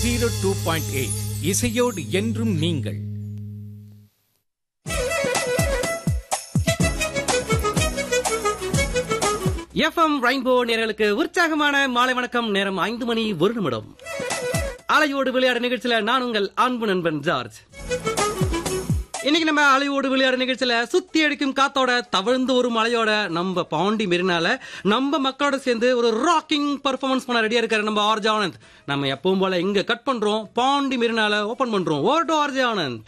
zero two point eight இசையோடு என்றும் நீங்கள் எஃப்எம் ரெயின்போ நேர்களுக்கு உற்சாகமான மாலை வணக்கம் நேரம் ஐந்து மணி ஒரு நிமிடம் அலையோடு விளையாடு நிகழ்ச்சியில நான் உங்கள் அன்பு நண்பன் ஜார்ஜ் இன்னைக்கு நம்ம அலையோடு விளையாடு நிகழ்ச்சியில சுத்தி அடிக்கும் காத்தோட தவழ்ந்து ஒரு மலையோட நம்ம பாண்டி மெரினால நம்ம மக்களோட சேர்ந்து ஒரு ராக்கிங் பர்ஃபார்மன்ஸ் பண்ண ரெடியா இருக்காரு நம்ம ஆர்ஜி ஆனந்த் நம்ம எப்பவும் போல இங்க கட் பண்றோம் பாண்டி மெரினால ஓபன் பண்றோம் ஓவர் டு ஆர்ஜி ஆனந்த்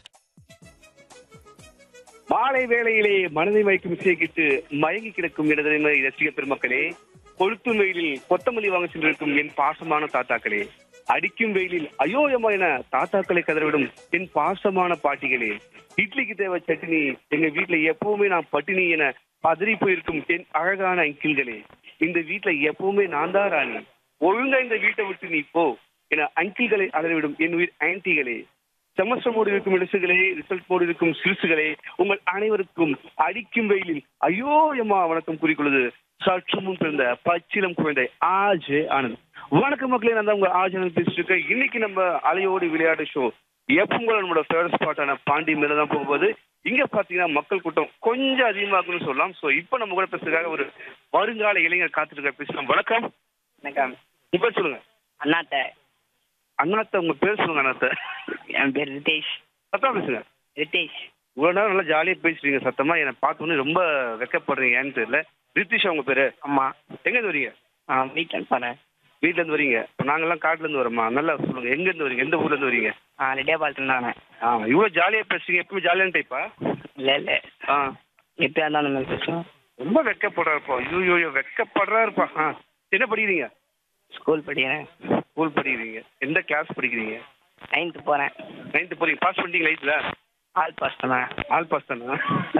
மாலை வேளையிலே மனதை வைக்கும் இசைக்கிட்டு மயங்கி கிடக்கும் இடதுமை ரசிக பெருமக்களே கொளுத்தும் வெயிலில் கொத்தமல்லி வாங்க சென்றிருக்கும் என் பாசமான தாத்தாக்களே அடிக்கும் வெயிலில் அயோயமா என தாத்தாக்களை கதறவிடும் என் பாசமான பாட்டிகளே இட்லிக்கு தேவை சட்னி எங்க வீட்டுல எப்பவுமே நான் பட்டினி என பதறி போயிருக்கும் என் அழகான அங்கிள்களே இந்த வீட்டுல எப்பவுமே நான் தான் ராணி ஒழுங்கா இந்த வீட்டை விட்டு நீ போ என அங்கிள்களை அலறிவிடும் என் உயிர் ஆன்டிகளே செமஸ்டர் போர்டு இருக்கும் இலசுகளே ரிசல்ட் போர்டு இருக்கும் சிறுசுகளே உங்கள் அனைவருக்கும் அடிக்கும் வெயிலில் ஐயோ எம்மா வணக்கம் கூறிக்கொள்வது சற்று முன் பிறந்த பச்சிலம் குழந்தை ஆஜே ஆனந்த் வணக்கம் மக்களே நான் தான் உங்க ஆஜ் ஆனந்த் பேசிட்டு இருக்கேன் இன்னைக்கு நம்ம அலையோடு விளையாட்டு ஷோ எப்பவும் போல நம்மளோட ஃபேவரட் ஸ்பாட்டான பாண்டி மேல தான் போகும்போது இங்க பாத்தீங்கன்னா மக்கள் கூட்டம் கொஞ்சம் அதிகமாகும்னு சொல்லலாம் சோ இப்போ நம்ம கூட பேசுறதுக்காக ஒரு வருங்கால இளைஞர் காத்துட்டு இருக்க பேசலாம் வணக்கம் வணக்கம் உங்க பேர் சொல்லுங்க அண்ணாத்த அண்ணாத்த உங்க பேர் சொல்லுங்க அண்ணாத்த என் பேர் ரிதேஷ் சத்தமா பேசுங்க ரிதேஷ் இவ்வளவு நேரம் நல்லா ஜாலியா பேசுறீங்க சத்தமா என்னை பார்த்தோன்னே ரொம்ப வெக்கப்படுறீங்க ஏன்னு தெரியல ரித்திஷா உங்க பேரு ஆமா எங்க இருந்து வரீங்க ஆ வீட்டில் போகிறேன் வீட்ல இருந்து வரீங்க இப்ப நாங்கெல்லாம் காட்டுல இருந்து வரோமா நல்லா சொல்லுங்க எங்க இருந்து வரீங்க எந்த ஊர்ல இருந்து வரீங்க ஆ ரெட்டியாபாளத்தில் தானே ஆ இவ்வளவு ஜாலியா பேசுறீங்க எப்பவுமே ஜாலியான டைப்பா இல்லை இல்லை ஆ எப்பயா இருந்தாலும் அந்த மாதிரி பேசுவோம் ரொம்ப வெக்கப்படுறாருப்பா ஐயோ ஐயோ வெக்கப்படுறாருப்பா ஆ என்ன படிக்கிறீங்க ஸ்கூல் படிக்கிறேன் ஸ்கூல் படிக்கிறீங்க எந்த கிளாஸ் படிக்கிறீங்க நைன்த்து போகிறேன் நைன்த்து போறீங்க பாஸ் பண்ணிட்டீங்க லைட்ல ஆல் பாஸ் தானே ஆல் பாஸ் தானே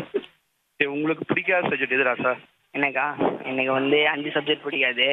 சரி உங்களுக்கு பிடிக்காத சப்ஜெக்ட் எதுடா சார் எனக்கா எனக்கு வந்து அஞ்சு சப்ஜெக்ட் பிடிக்காது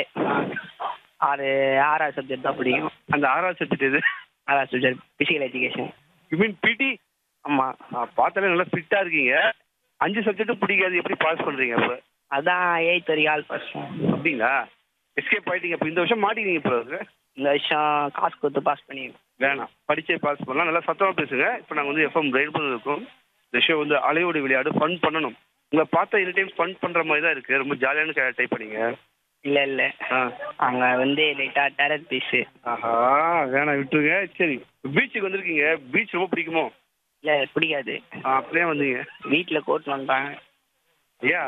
ஆறு ஆறாவது சப்ஜெக்ட் தான் பிடிக்கும் அந்த ஆறாவது சப்ஜெக்ட் எது ஆறாவது subject physical education you mean PT ஆமாம் பார்த்தாலே நல்லா ஃபிட்டா இருக்கீங்க அஞ்சு சப்ஜெக்ட்டும் பிடிக்காது எப்படி பாஸ் பண்றீங்க அப்ப அதான் எயித் வரைக்கும் ஆல் பாஸ் அப்படிங்களா எஸ்கேப் ஆயிட்டீங்க அப்ப இந்த வருஷம் மாட்டிக்கிறீங்க இப்போ இந்த வருஷம் காசு கொடுத்து பாஸ் பண்ணி வேணாம் படிச்சே பாஸ் பண்ணலாம் நல்லா சத்தமா பேசுங்க இப்போ நாங்கள் வந்து எஃப்எம் ரைட் இருக்கோம் இந்த ஷோ வந்து அலையோடு விளையாடு ஃபன் பண்ணணும் உங்களை பார்த்தா எனி டைம் ஃபன் பண்ற மாதிரி தான் இருக்கு ரொம்ப ஜாலியான டைப் பண்ணீங்க இல்லை இல்லை ஆ அங்கே வந்து லைட்டாக டேரட் பீஸு ஆஹா வேணாம் விட்டுருங்க சரி பீச்சுக்கு வந்திருக்கீங்க பீச் ரொம்ப பிடிக்குமோ இல்லை பிடிக்காது ஆ, அப்படியே வந்தீங்க வீட்டில் கோர்ட் வந்துட்டாங்க ஐயா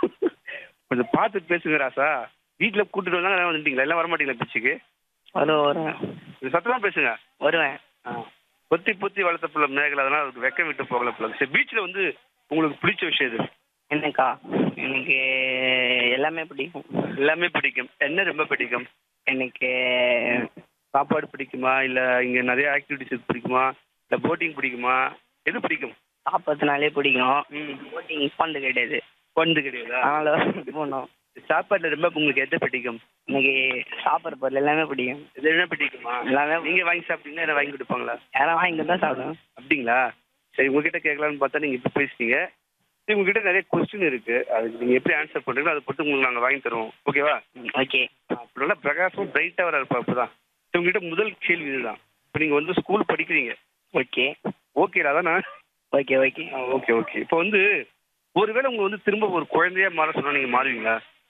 கொஞ்சம் பார்த்து பேசுங்க ராசா வீட்டில் கூட்டிட்டு வந்தாங்க வந்துட்டீங்களா எல்லாம் வரமாட்டீங்களா பீச்சுக்கு வரும் வருவேன் கொஞ்சம் சத்தமா பேசுங்க வருவேன் பொத்தி பொத்தி வளர்த்த பிள்ளை மேகலை அதனால அதுக்கு வெக்க விட்டு போகல பிள்ளை சரி பீச்சில் வந்து உங்களுக்கு பிடிச்ச விஷயம் எது என்னக்கா எனக்கு எல்லாமே பிடிக்கும் எல்லாமே பிடிக்கும் என்ன ரொம்ப பிடிக்கும் எனக்கு சாப்பாடு பிடிக்குமா இல்ல இங்க நிறைய ஆக்டிவிட்டிஸ் பிடிக்குமா இல்ல போட்டிங் பிடிக்குமா எது பிடிக்கும் சாப்பிட்றதுனாலே பிடிக்கும் ம் போட்டிங் ஃபண்டு கிடையாது கொண்டு கிடையாதா அதனால போகணும் சாப்பாடுல ரொம்ப உங்களுக்கு எது பிடிக்கும் எனக்கு சாப்பிட்ற பொருள் எல்லாமே பிடிக்கும் எது என்ன பிடிக்குமா எல்லாமே நீங்க வாங்கி சாப்பிட்டீங்கன்னா என்ன வாங்கி கொடுப்பாங்களா யாரும் வாங்கி தான் சாப்பிடுவேன் அப்படிங்களா சரி உங்ககிட்ட கேட்கலான்னு பார்த்தா நீங்க இப்ப பேசிட்டீங்க சரி உங்ககிட்ட நிறைய கொஸ்டின் இருக்கு அதுக்கு நீங்க எப்படி ஆன்சர் பண்றீங்களோ அதை பொறுத்து உங்களுக்கு நாங்க வாங்கி தருவோம் ஓகேவா ஓகே அப்படி நல்லா பிரகாசம் பிரைட்டா வர இருப்பா அப்பதான் சரி, உங்ககிட்ட முதல் கேள்வி இதுதான் இப்போ நீங்க வந்து ஸ்கூல் படிக்கிறீங்க ஓகே ஓகேடா தானே ஓகே ஓகே ஓகே ஓகே இப்போ வந்து ஒருவேளை உங்க வந்து திரும்ப ஒரு குழந்தையா மாற சொன்னா நீங்க மாறுவீங்களா